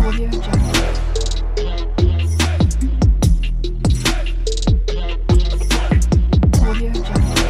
Audio Jungle. Audio Jungle.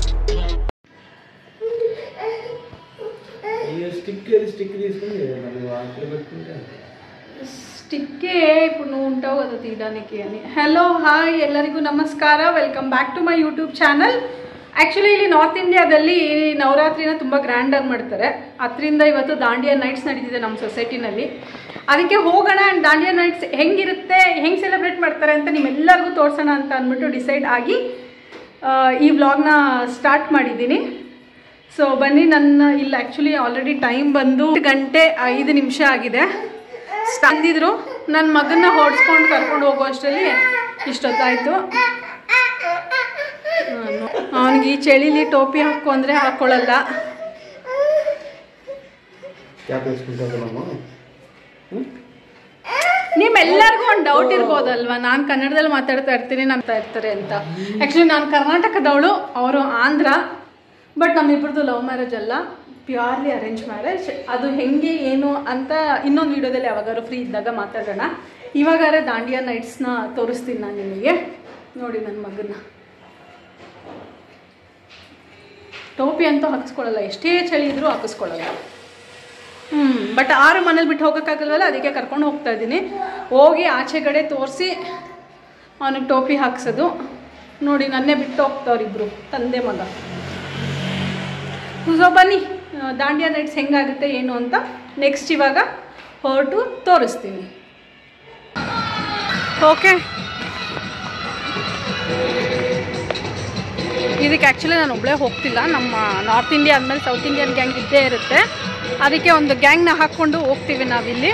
ఈ stick అది stick తీసుకుని మరి వాటిలో పెట్టుకుంటే స్టిక్కే ఇప్పుడు నువ్వు ఉంటావు కదా తీయడానికి అని హలో ಹಾಯ್ ಎಲ್ಲರಿಗೂ ನಮಸ್ಕಾರ welcome back to my YouTube channel actually ಇಲ್ಲಿ ನಾರ್ತ್ ಇಂಡಿಯಾದಲ್ಲಿ ನವರಾತ್ರಿನ ತುಂಬ ಗ್ರ್ಯಾಂಡಾಗಿ ಮಾಡ್ತಾರೆ ಅದರಿಂದ ಇವತ್ತು ದಾಂಡಿಯಾ ನೈಟ್ಸ್ ನಡೀತಿದೆ ನಮ್ಮ ಸೊಸೈಟಿನಲ್ಲಿ ಅದಕ್ಕೆ ಹೋಗೋಣ ಆ್ಯಂಡ್ ದಾಂಡಿಯಾ ನೈಟ್ಸ್ ಹೆಂಗಿರುತ್ತೆ ಹೆಂಗೆ ಸೆಲೆಬ್ರೇಟ್ ಮಾಡ್ತಾರೆ ಅಂತ ನಿಮ್ಮೆಲ್ಲರಿಗೂ ತೋರಿಸೋಣ ಅಂತ ಅಂದ್ಬಿಟ್ಟು ಡಿಸೈಡ್ ಆಗಿ ಆ, ಈ ವ್ಲಾಗ್ನ ಸ್ಟಾರ್ಟ್ ಮಾಡಿದ್ದೀನಿ ಸೊ ಬನ್ನಿ ನನ್ನ ಇಲ್ಲಿ ಆ್ಯಕ್ಚುಲಿ ಆಲ್ರೆಡಿ ಟೈಮ್ ಬಂದು ಗಂಟೆ ಐದು ನಿಮಿಷ ಆಗಿದೆ ತಂದಿದ್ರು ನನ್ನ ಮಗನ್ನ ಹೊಡ್ಸ್ಕೊಂಡು ಕರ್ಕೊಂಡು ಹೋಗೋ ಅಷ್ಟರಲ್ಲಿ ಇಷ್ಟೊತ್ತಾಯಿತು ಅವನಿಗೆ ಈ ಚಳಿಲಿ ಟೋಪಿ ಹಾಕು ಅಂದರೆ ಹಾಕ್ಕೊಳ್ಳಲ್ಲ ಕ್ಯಾಪ್ వేసుకుంటారు ನಮ್ಮ ನಿಮ್ಮೆಲ್ಲರಿಗೂ ಒಂದು ಡೌಟ್ ಇರ್ಬೋದಲ್ವಾ ನಾನು ಕನ್ನಡದಲ್ಲಿ ಮಾತಾಡ್ತಾ ಇರ್ತೀನಿ ಅಂತ ಇರ್ತಾರೆ ಅಂತ ಆ್ಯಕ್ಚುಲಿ ನಾನು ಕರ್ನಾಟಕದವಳು ಅವರು ಆಂಧ್ರ ಬಟ್ ನಮ್ಮಿಬ್ರದ್ದು ಲವ್ ಮ್ಯಾರೇಜ್ ಅಲ್ಲ ಪ್ಯೂರ್ಲಿ ಅರೇಂಜ್ ಮ್ಯಾರೇಜ್ ಅದು ಹೆಂಗೆ ಏನು ಅಂತ ಇನ್ನೊಂದು ವಿಡಿಯೋದಲ್ಲಿ ಯಾವಾಗಾದ್ರು ಫ್ರೀ ಇದ್ದಾಗ ಮಾತಾಡೋಣ ಇವಾಗಾರೆ ದಾಂಡಿಯಾ ನೈಟ್ಸ್ನ ತೋರಿಸ್ತೀನಿ ನಾನು ನಿಮಗೆ ನೋಡಿ ನನ್ನ ಮಗನ್ನ ಟೋಪಿ ಅಂತೂ ಹಾಕಿಸ್ಕೊಳ್ಳಲ್ಲ ಎಷ್ಟೇ ಚಳಿ ಇದ್ರೂ ಹಾಕಿಸ್ಕೊಳ್ಳಲ್ಲ ಹ್ಞೂ ಬಟ್ ಆರು ಮನೇಲಿ ಬಿಟ್ಟು ಹೋಗೋಕ್ಕಾಗಲ್ವಲ್ಲ ಅದಕ್ಕೆ ಕರ್ಕೊಂಡು ಹೋಗ್ತಾ ಇದ್ದೀನಿ ಹೋಗಿ ಆಚೆ ಕಡೆ ತೋರಿಸಿ ಅವನಿಗೆ ಟೋಪಿ ಹಾಕ್ಸೋದು ನೋಡಿ ನನ್ನೇ ಬಿಟ್ಟು ಹೋಗ್ತಾವ್ರಿಬ್ರು ತಂದೆ ಮಗ ಸೊ ಬನ್ನಿ ಆ, ದಾಂಡಿಯಾ ನೈಟ್ಸ್ ಹೆಂಗಾಗುತ್ತೆ ಏನು ಅಂತ ನೆಕ್ಸ್ಟ್ ಇವಾಗ ಹೊರಟು ತೋರಿಸ್ತೀನಿ ಓಕೆ ಇದಕ್ಕೆ ಆ್ಯಕ್ಚುಲಿ ನಾನು ಒಬ್ಬಳೇ ಹೋಗ್ತಿಲ್ಲ ನಮ್ಮ ನಾರ್ತ್ ಇಂಡಿಯಾ ಆದಮೇಲೆ ಸೌತ್ ಇಂಡಿಯನ್ ಗ್ಯಾಂಗ್ ಇದ್ದೇ ಇರುತ್ತೆ ಅದಕ್ಕೆ ಒಂದು ಗ್ಯಾಂಗ್ನ ಹಾಕ್ಕೊಂಡು ಹೋಗ್ತೀವಿ ನಾವಿಲ್ಲಿ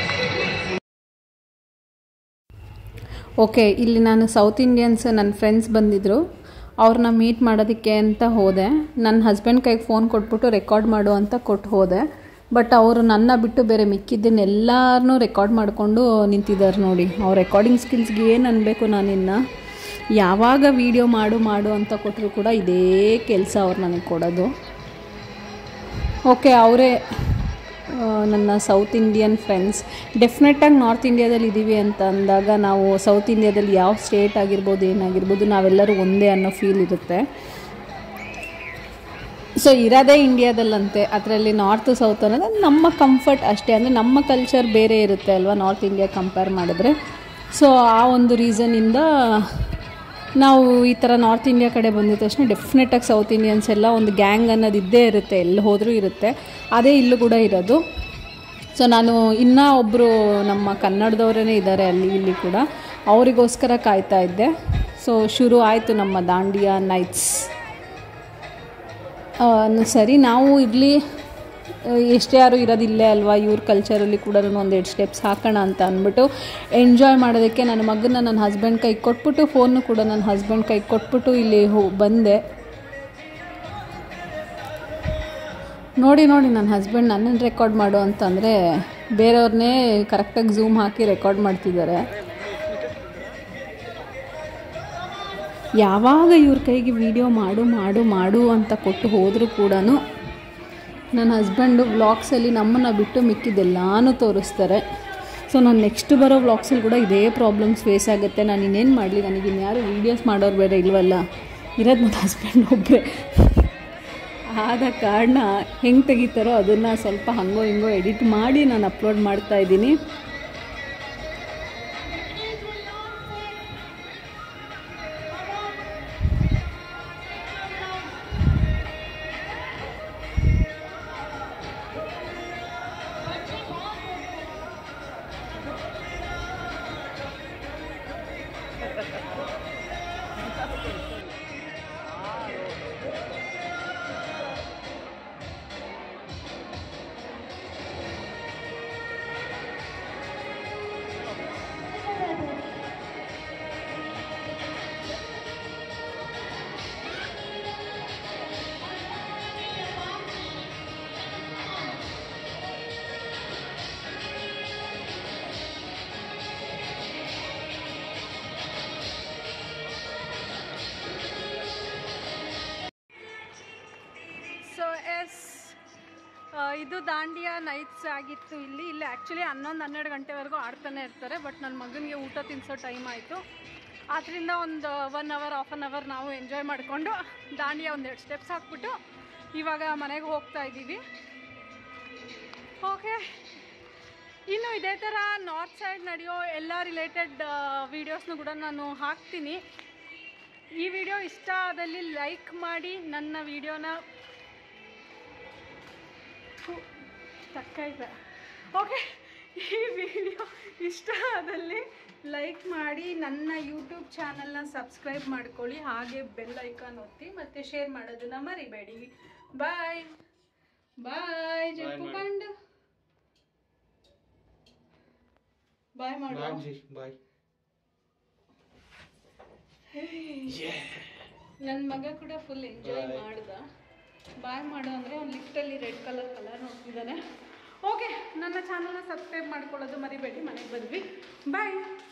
ಓಕೆ ಇಲ್ಲಿ ನಾನು ಸೌತ್ ಇಂಡಿಯನ್ಸ್ ನನ್ನ ಫ್ರೆಂಡ್ಸ್ ಬಂದಿದ್ದರು ಅವ್ರನ್ನ ಮೀಟ್ ಮಾಡೋದಕ್ಕೆ ಅಂತ ಹೋದೆ ನನ್ನ ಹಸ್ಬೆಂಡ್ ಕೈಗೆ ಫೋನ್ ಕೊಟ್ಬಿಟ್ಟು ರೆಕಾರ್ಡ್ ಮಾಡು ಅಂತ ಕೊಟ್ಟು ಹೋದೆ ಬಟ್ ಅವರು ನನ್ನ ಬಿಟ್ಟು ಬೇರೆ ಮಿಕ್ಕಿದ್ದನ್ನೆಲ್ಲರನ್ನೂ ರೆಕಾರ್ಡ್ ಮಾಡಿಕೊಂಡು ನಿಂತಿದ್ದಾರೆ ನೋಡಿ ಅವ್ರ ರೆಕಾರ್ಡಿಂಗ್ ಸ್ಕಿಲ್ಸ್ಗೆ ಏನು ಅನ್ಬೇಕು ನಾನಿನ್ನ ಯಾವಾಗ ವೀಡಿಯೋ ಮಾಡು ಮಾಡು ಅಂತ ಕೊಟ್ಟರು ಕೂಡ ಇದೇ ಕೆಲಸ ಅವ್ರು ನನಗೆ ಕೊಡೋದು ಓಕೆ ಅವರೇ ನನ್ನ ಸೌತ್ ಇಂಡಿಯನ್ ಫ್ರೆಂಡ್ಸ್ ಡೆಫಿನೆಟಾಗಿ ನಾರ್ತ್ ಇಂಡಿಯಾದಲ್ಲಿ ಇದ್ದೀವಿ ಅಂತ ಅಂದಾಗ ನಾವು ಸೌತ್ ಇಂಡಿಯಾದಲ್ಲಿ ಯಾವ ಸ್ಟೇಟ್ ಆಗಿರ್ಬೋದು ಏನಾಗಿರ್ಬೋದು ನಾವೆಲ್ಲರೂ ಒಂದೇ ಅನ್ನೋ ಫೀಲ್ ಇರುತ್ತೆ ಸೊ ಇರೋದೇ ಇಂಡಿಯಾದಲ್ಲಂತೆ ಅದರಲ್ಲಿ ನಾರ್ತ್ ಸೌತ್ ಅನ್ನೋದು ನಮ್ಮ ಕಂಫರ್ಟ್ ಅಷ್ಟೇ ಅಂದರೆ ನಮ್ಮ ಕಲ್ಚರ್ ಬೇರೆ ಇರುತ್ತೆ ಅಲ್ವಾ ನಾರ್ತ್ ಇಂಡಿಯಾ ಕಂಪೇರ್ ಮಾಡಿದ್ರೆ ಸೊ ಆ ಒಂದು ರೀಸನಿಂದ ನಾವು ಈ ಥರ ನಾರ್ತ್ ಇಂಡಿಯಾ ಕಡೆ ಬಂದಿದ ತಕ್ಷಣ ಡೆಫಿನೆಟಾಗಿ ಸೌತ್ ಇಂಡಿಯನ್ಸ್ ಎಲ್ಲ ಒಂದು ಗ್ಯಾಂಗ್ ಅನ್ನೋದು ಇದ್ದೇ ಇರುತ್ತೆ ಎಲ್ಲಿ ಹೋದರೂ ಇರುತ್ತೆ ಅದೇ ಇಲ್ಲೂ ಕೂಡ ಇರೋದು ಸೊ ನಾನು ಇನ್ನೂ ಒಬ್ಬರು ನಮ್ಮ ಕನ್ನಡದವರೇ ಇದ್ದಾರೆ ಅಲ್ಲಿ ಇಲ್ಲಿ ಕೂಡ ಅವರಿಗೋಸ್ಕರ ಕಾಯ್ತಾ ಇದ್ದೆ ಸೊ ಶುರು ಆಯಿತು ನಮ್ಮ ದಾಂಡಿಯಾ ನೈಟ್ಸ್ ಸರಿ ನಾವು ಇಲ್ಲಿ ಎಷ್ಟೇ ಯಾರು ಇರೋದಿಲ್ಲೇ ಅಲ್ವಾ ಇವ್ರ ಕಲ್ಚರಲ್ಲಿ ಕೂಡ ಒಂದೆರಡು ಸ್ಟೆಪ್ಸ್ ಹಾಕೋಣ ಅಂತ ಅಂದ್ಬಿಟ್ಟು ಎಂಜಾಯ್ ಮಾಡೋದಕ್ಕೆ ನನ್ನ ಮಗನ ನನ್ನ ಹಸ್ಬೆಂಡ್ ಕೈ ಕೊಟ್ಬಿಟ್ಟು ಫೋನು ಕೂಡ ನನ್ನ ಹಸ್ಬೆಂಡ್ ಕೈ ಕೊಟ್ಬಿಟ್ಟು ಇಲ್ಲಿ ಹೋ ಬಂದೆ ನೋಡಿ ನೋಡಿ ನನ್ನ ಹಸ್ಬೆಂಡ್ ನನ್ನನ್ನು ರೆಕಾರ್ಡ್ ಮಾಡು ಅಂತಂದರೆ ಬೇರೆಯವ್ರನ್ನೇ ಕರೆಕ್ಟಾಗಿ ಝೂಮ್ ಹಾಕಿ ರೆಕಾರ್ಡ್ ಮಾಡ್ತಿದ್ದಾರೆ ಯಾವಾಗ ಇವ್ರ ಕೈಗೆ ವಿಡಿಯೋ ಮಾಡು ಮಾಡು ಮಾಡು ಅಂತ ಕೊಟ್ಟು ಹೋದರೂ ಕೂಡ ನನ್ನ ಹಸ್ಬೆಂಡು ವ್ಲಾಗ್ಸಲ್ಲಿ ನಮ್ಮನ್ನು ಬಿಟ್ಟು ಮಿಕ್ಕಿದ್ದೆಲ್ಲಾನು ತೋರಿಸ್ತಾರೆ ಸೊ ನಾನು ನೆಕ್ಸ್ಟ್ ಬರೋ ವ್ಲಾಗ್ಸಲ್ಲಿ ಕೂಡ ಇದೇ ಪ್ರಾಬ್ಲಮ್ಸ್ ಫೇಸ್ ಆಗುತ್ತೆ ನಾನು ಇನ್ನೇನು ಮಾಡಲಿ ನನಗೆ ಇನ್ಯಾರು ವೀಡಿಯೋಸ್ ಮಾಡೋರು ಬೇರೆ ಇಲ್ವಲ್ಲ ಇರೋದು ನನ್ನ ಹಸ್ಬೆಂಡ್ ಒಬ್ಬರೇ ಆದ ಕಾರಣ ಹೆಂಗೆ ತೆಗಿತಾರೋ ಅದನ್ನು ಸ್ವಲ್ಪ ಹಂಗೋ ಹಿಂಗೋ ಎಡಿಟ್ ಮಾಡಿ ನಾನು ಅಪ್ಲೋಡ್ ಮಾಡ್ತಾ ಇದ್ದೀನಿ ದಾಂಡಿಯಾ ನೈಟ್ಸ್ ಆಗಿತ್ತು ಇಲ್ಲಿ ಇಲ್ಲಿ ಆ್ಯಕ್ಚುಲಿ ಹನ್ನೊಂದು ಹನ್ನೆರಡು ಗಂಟೆವರೆಗೂ ಆಡ್ತಾನೆ ಇರ್ತಾರೆ ಬಟ್ ನನ್ನ ಮಗನಿಗೆ ಊಟ ತಿನ್ನಿಸೋ ಟೈಮ್ ಆಯಿತು ಆದ್ದರಿಂದ ಒಂದು one hour half an hour ನಾವು ಎಂಜಾಯ್ ಮಾಡಿಕೊಂಡು ದಾಂಡಿಯಾ ಒಂದೆರಡು ಸ್ಟೆಪ್ಸ್ ಹಾಕ್ಬಿಟ್ಟು ಇವಾಗ ಮನೆಗೆ ಹೋಗ್ತಾ ಇದ್ದೀವಿ ಓಕೆ ಇನ್ನು ಇದೇ ಥರ ನಾರ್ತ್ ಸೈಡ್ ನಡೆಯೋ ಎಲ್ಲ ರಿಲೇಟೆಡ್ ವೀಡಿಯೋಸ್ನು ಕೂಡ ನಾನು ಹಾಕ್ತೀನಿ ಈ ವಿಡಿಯೋ ಇಷ್ಟ ಆದಲ್ಲಿ ಲೈಕ್ ಮಾಡಿ ನನ್ನ ವಿಡಿಯೋನ ತಕ್ಕೈತೆ ಓಕೆ ಈ ವಿಡಿಯೋ ಇಷ್ಟ ಆದಲ್ಲಿ ಲೈಕ್ ಮಾಡಿ ನನ್ನ ಯೂಟ್ಯೂಬ್ ಚಾನಲ್ನ ಸಬ್ಸ್ಕ್ರೈಬ್ ಮಾಡ್ಕೊಳ್ಳಿ ಹಾಗೆ ಬೆಲ್ ಐಕಾನ್ ಒತ್ತಿ ಮತ್ತು ಶೇರ್ ಮಾಡೋದನ್ನ ಮರಿಬೇಡಿ ಬಾಯ್ ಬಾಯ್ ಜಪ್ಪು ಮಾಡಿ. ಕಂಡು ಬಾಯ್ ಮಾಡು ಬಾಯ್ ಬಾಯ್ ನನ್ನ ಮಗ ಕೂಡ ಫುಲ್ ಎಂಜಾಯ್ Bye. ಮಾಡ್ದ ಬಾಯ್ ಮಾಡು ಅಂದರೆ ಅವ್ನು ಲಿಫ್ಟಲ್ಲಿ ರೆಡ್ ಕಲರ್ ಕಲರ್ ನೋಡ್ತಿದ್ದಾನೆ ಓಕೆ ನನ್ನ ಚಾನಲ್ನ ಸಬ್ಸ್ಕ್ರೈಬ್ ಮಾಡ್ಕೊಳ್ಳೋದು ಮರಿಬೇಡಿ ಮನೆಗೆ ಬಂದ್ವಿ ಬಾಯ್